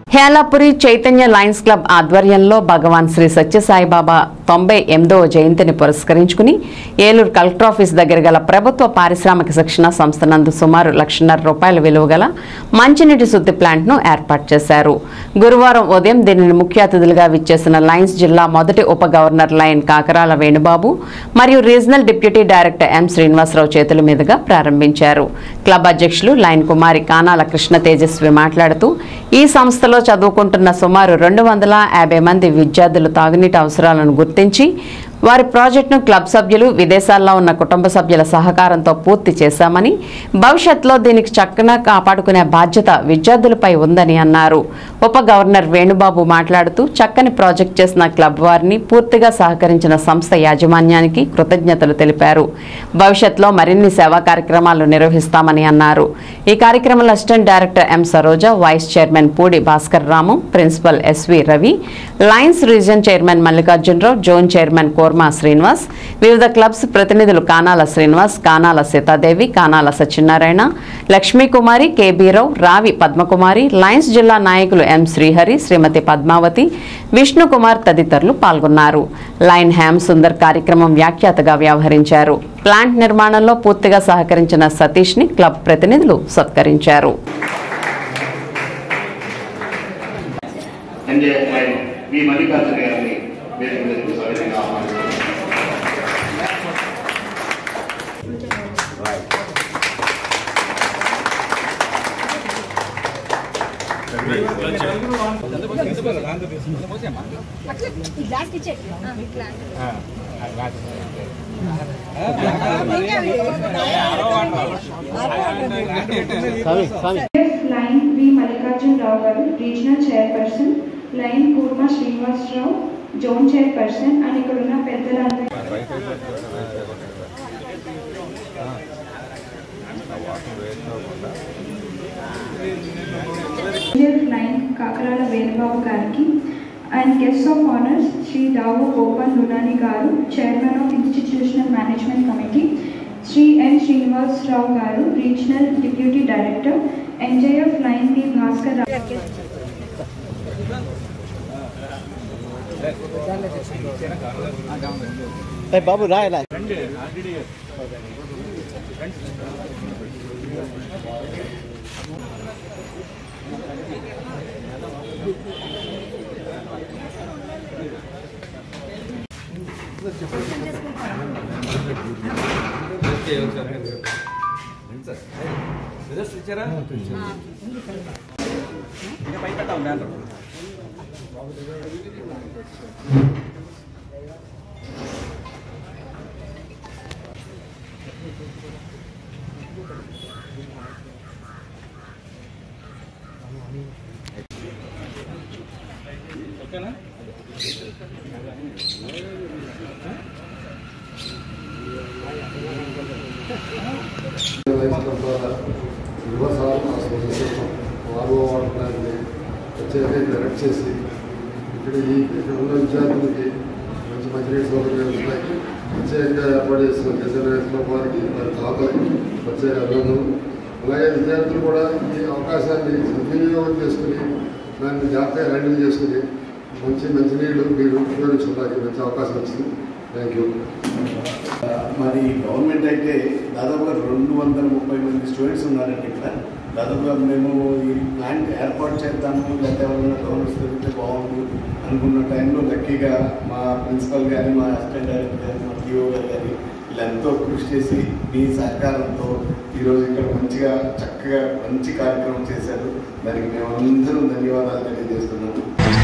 Helapuri Chaitanya Lions club ఆధ్వర్యంలో భగవాన్ శ్రీ సత్యసాయిబాబా తొంభై ఎనిమిదవ జయంతిని పురస్కరించుకుని ఏలూరు కలెక్టర్ ఆఫీస్ దగ్గర గల ప్రభుత్వ పారిశ్రామిక శిక్షణ సంస్థ నందు సుమారు లక్షన్నర రూపాయల విలువ గల మంచినీటి శుద్ధి ప్లాంట్ను ఏర్పాటు చేశారు గురువారం ఉదయం దీనిని ముఖ్య అతిథులుగా విచ్చేసిన లయన్స్ జిల్లా మొదటి ఉప గవర్నర్ లయన్ కాకరాల వేణుబాబు మరియు regional deputy director M Srinivasarao చేతుల మీదుగా ప్రారంభించారు క్లబ్ అధ్యక్షులు లైన్ కుమారి కానాల కృష్ణ తేజస్వి మాట్లాడుతూ ఈ సంస్థలో చదువుకుంటున్న సుమారు రెండు వందల యాభై మంది విద్యార్థుల తాగునీటి అవసరాలను గుర్తించి వారి ప్రాజెక్టును క్లబ్ సభ్యులు విదేశాల్లో ఉన్న కుటుంబ సభ్యుల సహకారంతో పూర్తి చేశామని భవిష్యత్తులో దీనికి చక్కన కాపాడుకునే బాధ్యత విద్యార్థులపై ఉందని అన్నారు ఉప గవర్నర్ వేణుబాబు మాట్లాడుతూ చక్కని ప్రాజెక్ట్ చేసిన క్లబ్ వారిని పూర్తిగా సహకరించిన సంస్థ యాజమాన్యానికి కృతజ్ఞతలు తెలిపారు భవిష్యత్తులో మరిన్ని సేవా కార్యక్రమాలు నిర్వహిస్తామని అన్నారు ఈ కార్యక్రమంలో assistant director M Saroja vice chairman Pudi Bhaskar Ramu principal S V Ravi Lions region chairman Mallikarjunarao zone chairman Korma Srinivas వివిధ క్లబ్స్ ప్రతినిధులు కానాల శ్రీనివాస్ కానాల సీతాదేవి కానాల సత్యనారాయణ లక్ష్మీకుమారి కేబీరావు రావి పద్మకుమారి లయన్స్ జిల్లా నాయకులు ఎం శ్రీహరి శ్రీమతి పద్మావతి విష్ణుకుమార్ తదితరులు పాల్గొన్నారు లైన్ హ్యామ్ సుందర్ కార్యక్రమం వ్యాఖ్యాతగా వ్యవహరించారు ప్లాంట్ నిర్మాణంలో పూర్తిగా సహకరించిన సతీష్ ని క్లబ్ ప్రతినిధులు సత్కరించారు ఎంజే లైన్ వి మల్లికార్జున గారిని వేదిక మీదకు సవినయంగా ఆహ్వానిస్తున్నాను లైన్ వి మల్లికార్జున రావు గారు రీజనల్ చైర్పర్సన్ లైన్ కూర్మ శ్రీనివాసరావు జోన్ చైర్పర్సన్ అండ్ ఇక్కడ ఉన్న పెద్దలందరూ లైన్ కాకరాల వేణుబాబు గారికి and guest of honours Shri Davu Gopal Lunani garu chairman of institutional management committee Shri N Srinivasarao garu regional deputy director NJF Lion D Bhaskar Rao Babu Rayala వారు వాడుతున్నారని వచ్చేది డైరెక్ట్ చేసి ఇక్కడ ఈ ఇక్కడ ఉన్న విద్యార్థులకి మంచి మంచినీటి సౌకర్యాలు ఉన్నాయి ప్రత్యేకంగా ఏర్పాటు చేసిన రిజర్వేషన్ వారికి వారి తాతలకి ప్రత్యేక అభినందనలు అలాగే విద్యార్థులు కూడా ఈ అవకాశాన్ని సద్వినియోగం చేసుకుని దాన్ని జాగ్రత్తగా హ్యాండిల్ చేసుకుని మంచి మంచినీళ్ళు మీరు ఉపయోగించుకోవడానికి మంచి అవకాశం వచ్చింది థ్యాంక్ యూ మరి గవర్నమెంట్ అయితే దాదాపుగా రెండు వందల ముప్పై మంది స్టూడెంట్స్ ఉన్నారండి ఇక్కడ దాదాపుగా మేము ఈ ప్లాంట్ ఏర్పాటు చేద్దాము లేకపోతే ఎవరైనా గవర్నమెంట్స్ దొరికితే బాగుండు అనుకున్న టైంలో లక్కీగా మా ప్రిన్సిపల్ గారి మా అసిస్టెంట్ డైరెక్టర్ గారి మా టీఓ గారు కానీ ఇలా ఎంతో కృషి చేసి మీ సహకారంతో ఈరోజు ఇక్కడ మంచిగా చక్కగా మంచి కార్యక్రమం చేశారు దానికి మేము అందరం ధన్యవాదాలు తెలియజేస్తున్నాము